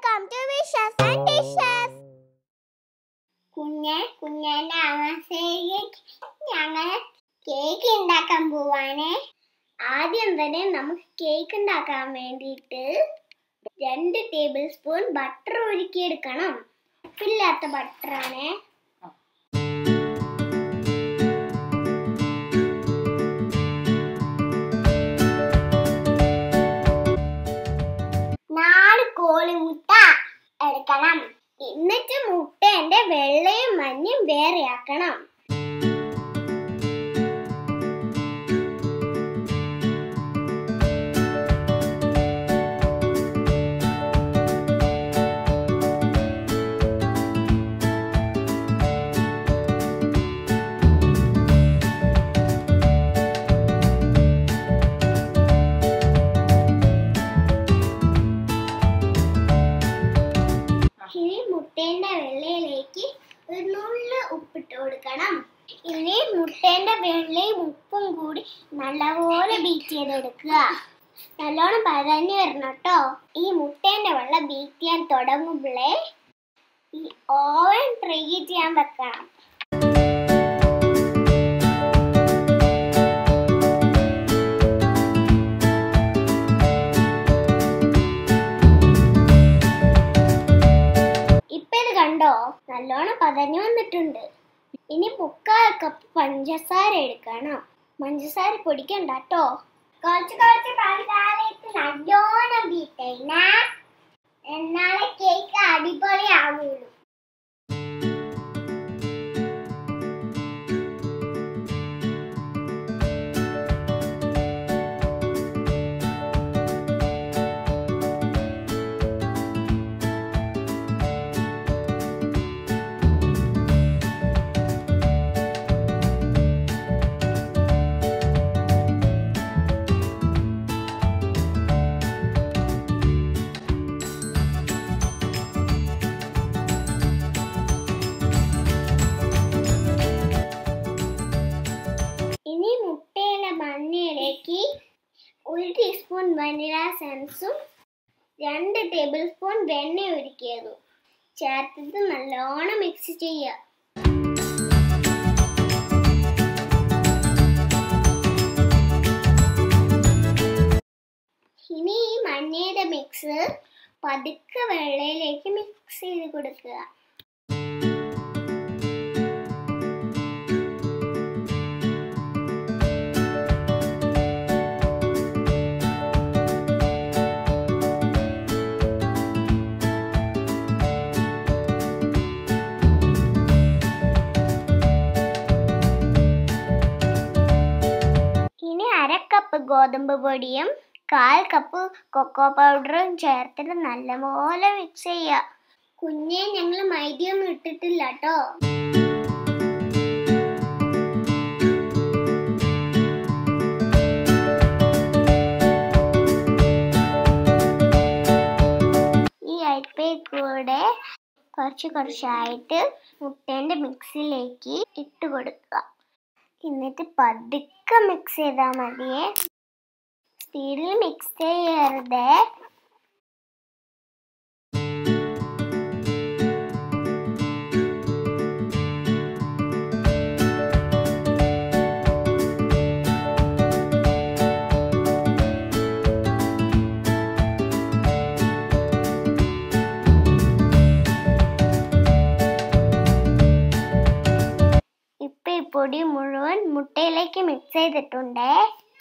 welcome to wishes and dishes കുഞ്ഞെ കുഞ്ഞന്റെ അവസ്ഥയിലേക്ക് ഞങ്ങൾ കേക്ക് ഉണ്ടാക്കാൻ പോവാണേ ആദ്യം തന്നെ നമുക്ക് കേക്ക് ഉണ്ടാക്കാൻ വേണ്ടിയിട്ട് രണ്ട് ടേബിൾ സ്പൂൺ ബട്ടർ ഉരുക്കിയെടുക്കണം ഉപ്പില്ലാത്ത ബട്ടറാണേ നാല് കോഴിമുട്ട എടുക്കണം എന്നിട്ട് മുട്ടേന്റെ വെള്ളയും മഞ്ഞയും വേറെയാക്കണം ഇനി മുട്ടേന്റെ വെള്ളയിലേക്ക് ഒരു നുള്ള് ഉപ്പിട്ട് കൊടുക്കണം ഇനി മുട്ടേന്റെ വെള്ളയും ഉപ്പും കൂടി നല്ലപോലെ ബീറ്റ് ചെയ്തെടുക്കുക നല്ലോണം പതഞ്ഞു വരണം കേട്ടോ ഈ മുട്ടേന്റെ വെള്ളം ബീറ്റ് ചെയ്യാൻ തുടങ്ങുമ്പോഴേ ഈ ഓവൻ പ്രീഹീറ്റ് ചെയ്യാൻ വെക്കണം ഇപ്പൊ ഇത് കണ്ടോ നല്ലോണം പതഞ്ഞു വന്നിട്ടുണ്ട് ഇനി മുക്കാൽ കപ്പ് പഞ്ചസാര എടുക്കണം പഞ്ചസാര പൊടിക്കണ്ട കേട്ടോ കുറച്ച് കുറച്ച് പഞ്ചസാരയിട്ട് നല്ലോണം ബീറ്റേന എന്നാലേ കേക്ക് അടിപൊളി ആവുള്ളൂ ഇനി മുട്ടയിലെ മഞ്ഞയിലേക്ക് ഒരു ടീസ്പൂൺ വനില സെൻസും രണ്ട് ടേബിൾ സ്പൂൺ വെണ്ണ ഒരുക്കിയതും ചേർത്തിട്ട് നല്ലോണം മിക്സ് ചെയ്യുക ഇനി ഈ മഞ്ഞയുടെ മിക്സ് പതുക്കെ വെള്ളയിലേക്ക് മിക്സ് ചെയ്ത് കൊടുക്കുക ഇനി അര കപ്പ് ഗോതമ്പ് പൊടിയും കാൽ കപ്പ് കൊക്കോ പൗഡറും ചേർത്തിട്ട് നല്ലപോലെ മിക്സ് ചെയ്യുക കുഞ്ഞെ ഞങ്ങൾ മൈദയൊന്നും ഇട്ടിട്ടില്ല കേട്ടോ ഈ അരിപ്പയിൽ കൂടെ കുറച്ച് കുറച്ചായിട്ട് മുട്ടേന്റെ മിക്സിലേക്ക് ഇട്ട് കൊടുക്കുക എന്നിട്ട് പതുക്കെ മിക്സ് ചെയ്താൽ മതിയേ സ്പീഡിൽ മിക്സ് ചെയ്യരുതേ ഇപ്പൊ ഈ പൊടി മുഴുവൻ മുട്ടയിലേക്ക് മിക്സ് ചെയ്തിട്ടുണ്ടേ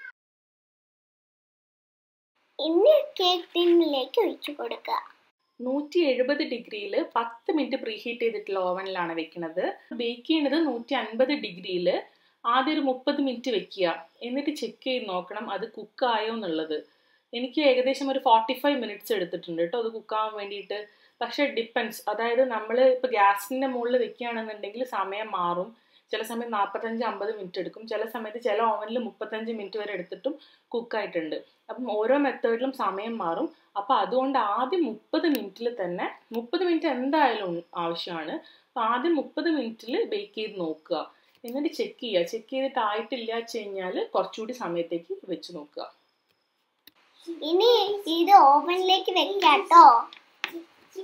ഇനി കേക്ക് ടിന്നിലേക്ക് ഒഴിച്ചു കൊടുക്കുക നൂറ്റി എഴുപത് ഡിഗ്രിയിൽ പത്ത് മിനിറ്റ് പ്രീഹീറ്റ് ചെയ്തിട്ടുള്ള ഓവനിലാണ് വെക്കുന്നത് ബേക്ക് ചെയ്യുന്നത് നൂറ്റി അൻപത് ഡിഗ്രിയിൽ ആദ്യം ഒരു മുപ്പത് മിനിറ്റ് വെക്കുക എന്നിട്ട് ചെക്ക് ചെയ്ത് നോക്കണം അത് കുക്കായോ എന്നുള്ളത് എനിക്ക് ഏകദേശം ഒരു ഫോർട്ടി ഫൈവ് മിനിറ്റ്സ് എടുത്തിട്ടുണ്ട് കേട്ടോ അത് കുക്കാവാൻ വേണ്ടിയിട്ട് പക്ഷേ ഡിപ്പെൻസ് അതായത് നമ്മൾ ഇപ്പോൾ ഗ്യാസിൻ്റെ മുകളിൽ വെക്കുകയാണെന്നുണ്ടെങ്കിൽ സമയം മാറും ചില സമയം നാൽപ്പത്തഞ്ച് അമ്പത് മിനിറ്റ് എടുക്കും ചില സമയത്ത് ചില ഓവനിൽ മുപ്പത്തഞ്ച് മിനിറ്റ് വരെ എടുത്തിട്ടും കുക്കായിട്ടുണ്ട് അപ്പം ഓരോ മെത്തേഡിലും സമയം മാറും അപ്പോൾ അതുകൊണ്ട് ആദ്യം മുപ്പത് മിനിറ്റിൽ തന്നെ മുപ്പത് മിനിറ്റ് എന്തായാലും ആവശ്യമാണ് അപ്പോൾ ആദ്യം മുപ്പത് മിനിറ്റിൽ ബേക്ക് ചെയ്ത് നോക്കുക എന്നിട്ട് ചെക്ക് ചെയ്യുക ചെക്ക് ചെയ്തിട്ട് ആയിട്ടില്ല വെച്ച് കഴിഞ്ഞാൽ കുറച്ചുകൂടി സമയത്തേക്ക് വെച്ച് നോക്കുക ഇനി ഇത് ഓവനിലേക്ക് വെക്കാട്ടോ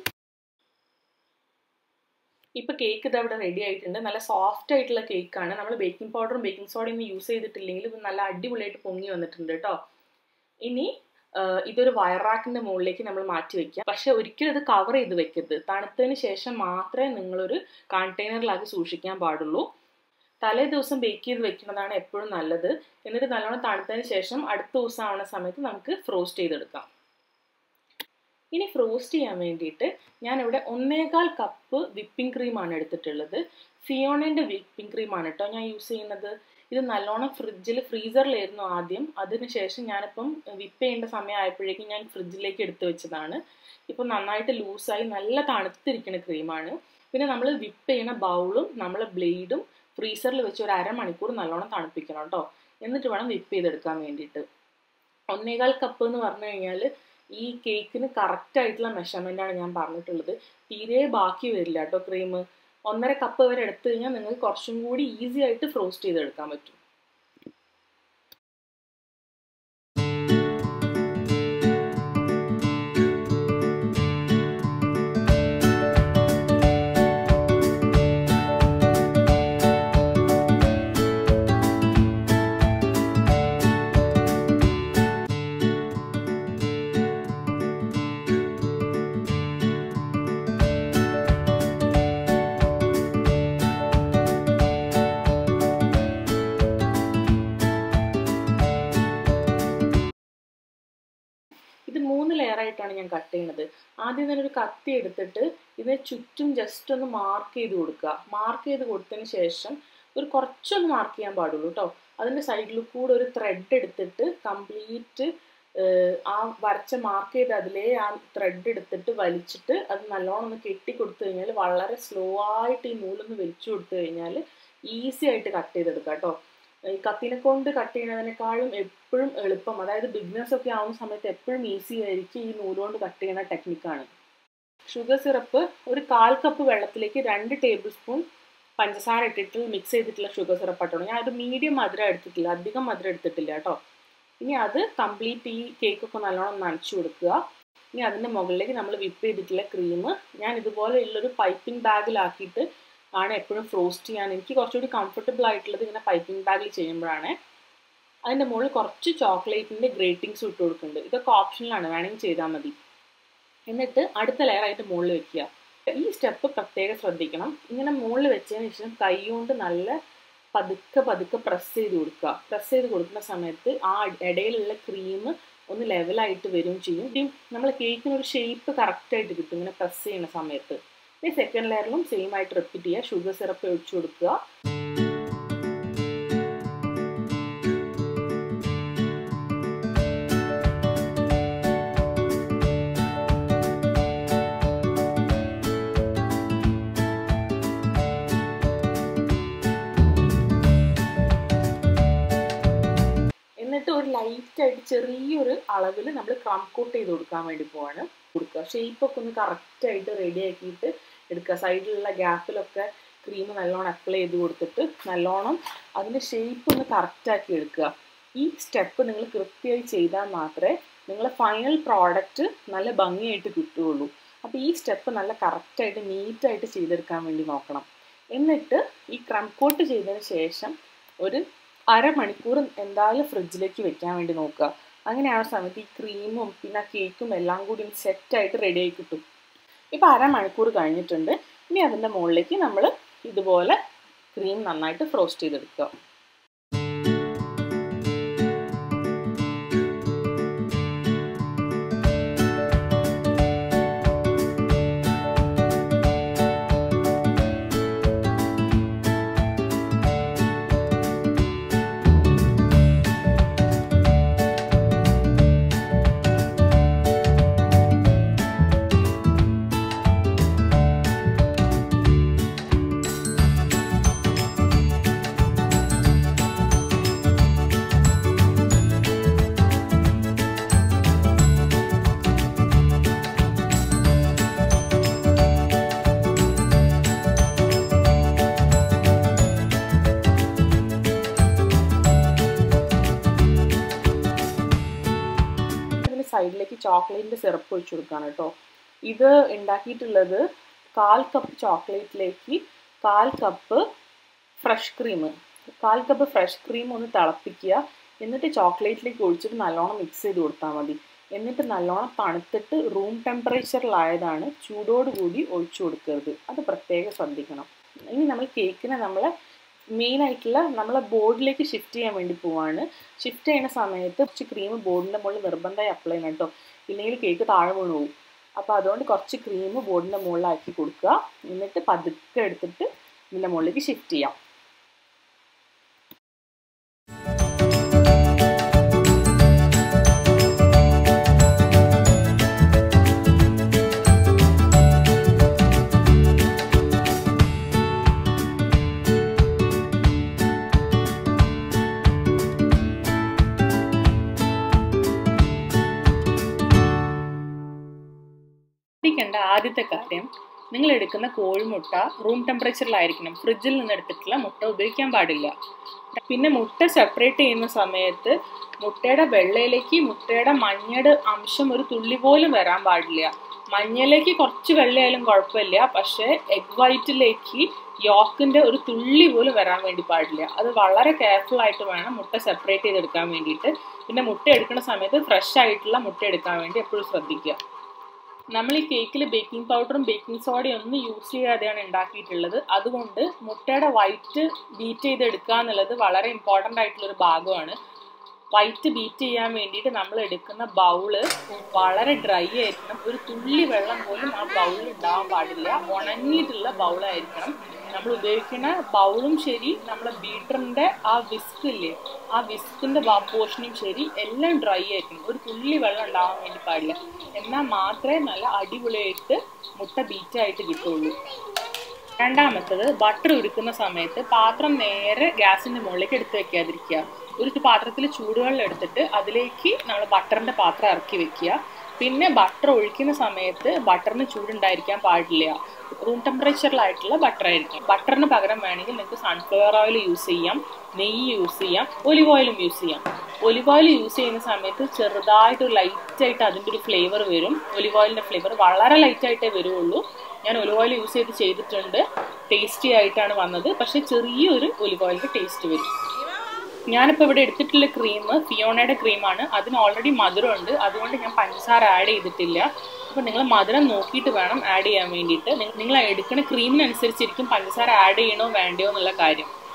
ഇപ്പൊ കേക്ക് ഇത് അവിടെ റെഡി ആയിട്ടുണ്ട് നല്ല സോഫ്റ്റ് ആയിട്ടുള്ള കേക്കാണ് നമ്മൾ ബേക്കിംഗ് പൗഡറും ബേക്കിംഗ് സോഡയും ഒന്നും യൂസ് ചെയ്തിട്ടില്ലെങ്കിൽ ഇത് നല്ല അടിപൊളിയായിട്ട് പൊങ്ങി വന്നിട്ടുണ്ട് കേട്ടോ ഇനി ആഹ് ഇതൊരു വയറാക്കിന്റെ മുകളിലേക്ക് നമ്മൾ മാറ്റി വെക്കുക പക്ഷെ ഒരിക്കലും ഇത് കവർ ചെയ്ത് വെക്കരുത് തണുത്തതിന് ശേഷം മാത്രമേ നിങ്ങളൊരു കണ്ടെയ്നറിലാക്കി സൂക്ഷിക്കാൻ പാടുള്ളൂ തലേ ദിവസം ബേക്ക് ചെയ്ത് വെക്കുന്നതാണ് എപ്പോഴും നല്ലത് എന്നിട്ട് നല്ലോണം തണുത്തതിന് ശേഷം അടുത്ത ദിവസം ആവുന്ന സമയത്ത് നമുക്ക് ഫ്രോസ്റ്റ് ചെയ്തെടുക്കാം ഇനി ഫ്രോസ്റ്റ് ചെയ്യാൻ വേണ്ടിയിട്ട് ഞാനിവിടെ ഒന്നേകാൽ കപ്പ് വിപ്പിംഗ് ക്രീമാണ് എടുത്തിട്ടുള്ളത് ഫിയോണൻ്റെ വിപ്പിംഗ് ക്രീമാണ് കേട്ടോ ഞാൻ യൂസ് ചെയ്യുന്നത് ഇത് നല്ലോണം ഫ്രിഡ്ജിൽ ഫ്രീസറിലായിരുന്നു ആദ്യം അതിനുശേഷം ഞാനിപ്പം വിപ്പ് ചെയ്യേണ്ട സമയമായപ്പോഴേക്കും ഞാൻ ഫ്രിഡ്ജിലേക്ക് എടുത്തു വെച്ചതാണ് ഇപ്പം നന്നായിട്ട് ലൂസായി നല്ല തണുത്തിരിക്കുന്ന ക്രീമാണ് പിന്നെ നമ്മൾ വിപ്പ് ചെയ്യുന്ന ബൗളും നമ്മൾ ബ്ലേഡും ഫ്രീസറിൽ വെച്ച് ഒരു അരമണിക്കൂർ നല്ലോണം തണുപ്പിക്കണം കേട്ടോ എന്നിട്ട് വേണം വിപ്പ് ചെയ്തെടുക്കാൻ വേണ്ടിയിട്ട് ഒന്നേകാൽ കപ്പ് എന്ന് പറഞ്ഞു കഴിഞ്ഞാൽ ഈ കേക്കിന് കറക്റ്റ് ആയിട്ടുള്ള മെഷർമെൻ്റ് ആണ് ഞാൻ പറഞ്ഞിട്ടുള്ളത് തീരെ ബാക്കി വരില്ല കേട്ടോ ക്രീം ഒന്നര കപ്പ് വരെ എടുത്തു കഴിഞ്ഞാൽ നിങ്ങൾക്ക് കുറച്ചും കൂടി ഈസി ആയിട്ട് ഫ്രോസ്റ്റ് ചെയ്തെടുക്കാൻ പറ്റും ഇത് മൂന്ന് ലെയർ ആയിട്ടാണ് ഞാൻ കട്ട് ചെയ്യുന്നത് ആദ്യം തന്നെ ഒരു കത്തി എടുത്തിട്ട് ഇതിനെ ചുറ്റും ജസ്റ്റ് ഒന്ന് മാർക്ക് ചെയ്ത് കൊടുക്കുക മാർക്ക് ചെയ്ത് കൊടുത്തതിന് ശേഷം ഒരു കുറച്ചൊന്ന് മാർക്ക് ചെയ്യാൻ പാടുള്ളൂ കേട്ടോ അതിൻ്റെ സൈഡിൽ കൂടെ ഒരു ത്രെഡ് എടുത്തിട്ട് കംപ്ലീറ്റ് ആ വരച്ച മാർക്ക് ചെയ്ത് അതിലേ ആ ത്രെഡ് എടുത്തിട്ട് വലിച്ചിട്ട് അത് നല്ലോണം ഒന്ന് കെട്ടി കൊടുത്തു കഴിഞ്ഞാൽ വളരെ സ്ലോ ആയിട്ട് ഈ നൂലൊന്ന് വലിച്ചു കൊടുത്തു കഴിഞ്ഞാൽ ഈസി ആയിട്ട് കട്ട് ചെയ്തെടുക്കാം കേട്ടോ ഈ കത്തിനെ കൊണ്ട് കട്ട് ചെയ്യുന്നതിനേക്കാളും എപ്പോഴും എളുപ്പം അതായത് ബിഗ്നസ് ഒക്കെ ആവുന്ന സമയത്ത് എപ്പോഴും ഈസി ആയിരിക്കും ഈ നൂലുകൊണ്ട് കട്ട് ചെയ്യുന്ന ടെക്നിക്കാണ് ഷുഗർ സിറപ്പ് ഒരു കാൽ കപ്പ് വെള്ളത്തിലേക്ക് രണ്ട് ടേബിൾ സ്പൂൺ പഞ്ചസാര ഇട്ടിട്ട് മിക്സ് ചെയ്തിട്ടുള്ള ഷുഗർ സിറപ്പ് ഇട്ടോണം ഞാൻ ഒരു മീഡിയം മധുരം എടുത്തിട്ടില്ല അധികം മധുരം എടുത്തിട്ടില്ല കേട്ടോ ഇനി അത് കംപ്ലീറ്റ് ഈ കേക്കൊക്കെ നല്ലോണം നനച്ചു കൊടുക്കുക ഇനി അതിൻ്റെ മുകളിലേക്ക് നമ്മൾ വിപ്പ് ചെയ്തിട്ടുള്ള ക്രീം ഞാൻ ഇതുപോലെ ഉള്ളൊരു പൈപ്പിംഗ് ബാഗിലാക്കിയിട്ട് ആണ് എപ്പോഴും ഫ്രോസ്റ്റ് ചെയ്യാൻ എനിക്ക് കുറച്ചുകൂടി കംഫർട്ടബിൾ ആയിട്ടുള്ളത് ഇങ്ങനെ പൈപ്പിംഗ് ബാഗിൽ ചെയ്യുമ്പോഴാണ് അതിൻ്റെ മുകളിൽ കുറച്ച് ചോക്ലേറ്റിൻ്റെ ഗ്രേറ്റിങ്സ് ഇട്ട് കൊടുക്കുന്നുണ്ട് ഇതൊക്കെ ഓപ്ഷനിലാണ് വേണമെങ്കിൽ ചെയ്താൽ മതി എന്നിട്ട് അടുത്ത ലെയർ ആയിട്ട് മുകളിൽ വെക്കുക ഈ സ്റ്റെപ്പ് പ്രത്യേകം ശ്രദ്ധിക്കണം ഇങ്ങനെ മുകളിൽ വെച്ചതിന് ശേഷം കൈ കൊണ്ട് നല്ല പതുക്കെ പതുക്കെ പ്രസ് ചെയ്ത് കൊടുക്കുക പ്രസ് ചെയ്ത് കൊടുക്കുന്ന സമയത്ത് ആ ഇടയിലുള്ള ക്രീം ഒന്ന് ലെവലായിട്ട് വരും ചെയ്യും നമ്മൾ കേക്കിന് ഒരു ഷേപ്പ് കറക്റ്റായിട്ട് കിട്ടും ഇങ്ങനെ പ്രസ് ചെയ്യുന്ന സമയത്ത് ഈ സെക്കൻഡ് ലെയറിലും സെയിം ആയിട്ട് റിപ്പീറ്റ് ചെയ്യുക ഷുഗർ സിറപ്പ് ഒഴിച്ചു കൊടുക്കുക എന്നിട്ട് ഒരു ലൈറ്റ് ആയിട്ട് ചെറിയൊരു അളവിൽ നമ്മൾ ക്രം കോട്ട് ചെയ്ത് കൊടുക്കാൻ വേണ്ടി പോവാണ് കൊടുക്കുക ഷേപ്പൊക്കെ ഒന്ന് കറക്റ്റായിട്ട് റെഡി ആക്കിയിട്ട് എടുക്കുക സൈഡിലുള്ള ഗ്യാപ്പിലൊക്കെ ക്രീം നല്ലോണം അപ്ലൈ ചെയ്ത് കൊടുത്തിട്ട് നല്ലോണം അതിൻ്റെ ഷേപ്പ് ഒന്ന് കറക്റ്റാക്കി എടുക്കുക ഈ സ്റ്റെപ്പ് നിങ്ങൾ കൃത്യമായി ചെയ്താൽ മാത്രമേ നിങ്ങളെ ഫൈനൽ പ്രോഡക്റ്റ് നല്ല ഭംഗിയായിട്ട് കിട്ടുകയുള്ളൂ അപ്പോൾ ഈ സ്റ്റെപ്പ് നല്ല കറക്റ്റായിട്ട് നീറ്റായിട്ട് ചെയ്തെടുക്കാൻ വേണ്ടി നോക്കണം എന്നിട്ട് ഈ ക്രം കോട്ട് ചെയ്തതിന് ശേഷം ഒരു അരമണിക്കൂർ എന്തായാലും ഫ്രിഡ്ജിലേക്ക് വെക്കാൻ വേണ്ടി നോക്കുക അങ്ങനെ ആ സമയത്ത് ഈ ക്രീമും പിന്നെ കേക്കും എല്ലാം കൂടി സെറ്റായിട്ട് റെഡി ആയി കിട്ടും ഇപ്പോൾ അരമണിക്കൂർ കഴിഞ്ഞിട്ടുണ്ട് ഇനി അതിൻ്റെ മുകളിലേക്ക് നമ്മൾ ഇതുപോലെ ക്രീം നന്നായിട്ട് ഫ്രോസ്റ്റ് ചെയ്തെടുക്കുക സൈഡിലേക്ക് ചോക്ലേറ്റിൻ്റെ സിറപ്പ് ഒഴിച്ചു കൊടുക്കുകയാണ് കേട്ടോ ഇത് ഉണ്ടാക്കിയിട്ടുള്ളത് കാൽ കപ്പ് ചോക്ലേറ്റിലേക്ക് കാൽ കപ്പ് ഫ്രഷ് ക്രീം കാൽ കപ്പ് ഫ്രഷ് ക്രീം ഒന്ന് തിളപ്പിക്കുക എന്നിട്ട് ചോക്ലേറ്റിലേക്ക് ഒഴിച്ചിട്ട് നല്ലോണം മിക്സ് ചെയ്ത് കൊടുത്താൽ മതി എന്നിട്ട് നല്ലോണം തണുത്തിട്ട് റൂം ടെമ്പറേച്ചറിലായതാണ് ചൂടോടുകൂടി ഒഴിച്ചു കൊടുക്കരുത് അത് പ്രത്യേകം ശ്രദ്ധിക്കണം ഇനി നമ്മൾ കേക്കിനെ നമ്മൾ മെയിൻ ആയിട്ടുള്ള നമ്മളെ ബോർഡിലേക്ക് ഷിഫ്റ്റ് ചെയ്യാൻ വേണ്ടി പോവാണ് ഷിഫ്റ്റ് ചെയ്യുന്ന സമയത്ത് കുറച്ച് ക്രീം ബോർഡിൻ്റെ മുകളിൽ നിർബന്ധമായി അപ്ലൈ ചെയ്യണം കേട്ടോ ഇല്ലെങ്കിൽ കേക്ക് താഴെ വീണ് പോകും അപ്പോൾ അതുകൊണ്ട് കുറച്ച് ക്രീം ബോർഡിൻ്റെ മുകളിലാക്കി കൊടുക്കുക എന്നിട്ട് പതുക്കെ എടുത്തിട്ട് ഇതിൻ്റെ മുകളിലേക്ക് ഷിഫ്റ്റ് ചെയ്യാം ശ്രദ്ധിക്കേണ്ട ആദ്യത്തെ കാര്യം നിങ്ങൾ എടുക്കുന്ന കോഴിമുട്ട റൂം ടെമ്പറേച്ചറിലായിരിക്കണം ഫ്രിഡ്ജിൽ നിന്ന് എടുത്തിട്ടുള്ള മുട്ട ഉപയോഗിക്കാൻ പാടില്ല പിന്നെ മുട്ട സെപ്പറേറ്റ് ചെയ്യുന്ന സമയത്ത് മുട്ടയുടെ വെള്ളയിലേക്ക് മുട്ടയുടെ മഞ്ഞയുടെ അംശം ഒരു തുള്ളി പോലും വരാൻ പാടില്ല മഞ്ഞയിലേക്ക് കുറച്ച് വെള്ളയായാലും കുഴപ്പമില്ല പക്ഷേ എഗ് വൈറ്റിലേക്ക് യോക്കിന്റെ ഒരു തുള്ളി പോലും വരാൻ വേണ്ടി പാടില്ല അത് വളരെ കെയർഫുൾ ആയിട്ട് വേണം മുട്ട സെപ്പറേറ്റ് ചെയ്തെടുക്കാൻ വേണ്ടിയിട്ട് പിന്നെ മുട്ട എടുക്കുന്ന സമയത്ത് ഫ്രഷ് ആയിട്ടുള്ള മുട്ട എടുക്കാൻ വേണ്ടി എപ്പോഴും ശ്രദ്ധിക്കുക നമ്മൾ ഈ കേക്കിൽ ബേക്കിംഗ് പൗഡറും ബേക്കിംഗ് സോഡയും ഒന്നും യൂസ് ചെയ്യാതെയാണ് ഉണ്ടാക്കിയിട്ടുള്ളത് അതുകൊണ്ട് മുട്ടയുടെ വൈറ്റ് ബീറ്റ് ചെയ്തെടുക്കുക എന്നുള്ളത് വളരെ ഇമ്പോർട്ടൻ്റ് ആയിട്ടുള്ളൊരു ഭാഗമാണ് വൈറ്റ് ബീറ്റ് ചെയ്യാൻ വേണ്ടിയിട്ട് നമ്മൾ എടുക്കുന്ന ബൗള് വളരെ ഡ്രൈ ആയിരിക്കണം ഒരു തുള്ളി വെള്ളം പോലും ആ ബൗളിൽ ഉണ്ടാവാൻ പാടില്ല ഉണങ്ങിയിട്ടുള്ള ബൗളായിരിക്കണം നമ്മൾ ഉപയോഗിക്കുന്ന ബൗളും ശരി നമ്മളെ ബീറ്ററിന്റെ ആ വിസ്ക് ഇല്ലേ ആ വിസ്കിന്റെ പോർഷനും ശരി എല്ലാം ഡ്രൈ ആയിരിക്കണം ഒരു തുള്ളി വെള്ളം ഉണ്ടാവാൻ വേണ്ടി പാടില്ല എന്നാൽ മാത്രമേ നല്ല അടിപൊളിയായിട്ട് മുട്ട ബീറ്റായിട്ട് കിട്ടുള്ളൂ രണ്ടാമത്തത് ബട്ടർ ഉരുക്കുന്ന സമയത്ത് പാത്രം നേരെ ഗ്യാസിന്റെ മുകളിലേക്ക് എടുത്ത് വെക്കാതിരിക്കുക ഒരു പാത്രത്തിൽ ചൂടുവെള്ളം എടുത്തിട്ട് അതിലേക്ക് നമ്മൾ ബട്ടറിന്റെ പാത്രം ഇറക്കി വെക്കുക പിന്നെ ബട്ടർ ഒഴിക്കുന്ന സമയത്ത് ബട്ടറിന് ചൂടുണ്ടായിരിക്കാൻ പാടില്ല റൂം ടെമ്പറേച്ചറിലായിട്ടുള്ള ബട്ടർ ആയിരിക്കും ബട്ടറിന് പകരം വേണമെങ്കിൽ നിങ്ങൾക്ക് സൺഫ്ലവർ ഓയിൽ യൂസ് ചെയ്യാം നെയ്യ് യൂസ് ചെയ്യാം ഒലിവ് ഓയിലും യൂസ് ചെയ്യാം ഒലിവ് ഓയിൽ യൂസ് ചെയ്യുന്ന സമയത്ത് ചെറുതായിട്ട് ലൈറ്റ് ആയിട്ട് അതിൻ്റെ ഒരു ഫ്ലേവർ വരും ഒലിവ് ഓയിലിൻ്റെ ഫ്ലേവർ വളരെ ലൈറ്റ് ആയിട്ടേ വരുള്ളൂ ഞാൻ ഒലിവ് ഓയിൽ യൂസ് ചെയ്ത് ചെയ്തിട്ടുണ്ട് ടേസ്റ്റി ആയിട്ടാണ് വന്നത് പക്ഷേ ചെറിയൊരു ഒലിവ് ഓയിലിൻ്റെ ടേസ്റ്റ് വരും ഞാനിപ്പോൾ ഇവിടെ എടുത്തിട്ടുള്ള ക്രീം ഫിയോണയുടെ ക്രീമാണ് അതിന് ഓൾറെഡി മധുരമുണ്ട് അതുകൊണ്ട് ഞാൻ പഞ്ചസാര ആഡ് ചെയ്തിട്ടില്ല അപ്പോൾ നിങ്ങൾ മധുരം നോക്കിയിട്ട് വേണം ആഡ് ചെയ്യാൻ വേണ്ടിയിട്ട് നിങ്ങൾ എടുക്കുന്ന ക്രീമിനനുസരിച്ചിരിക്കും പഞ്ചസാര ആഡ് ചെയ്യണോ വേണ്ടയോ എന്നുള്ള കാര്യം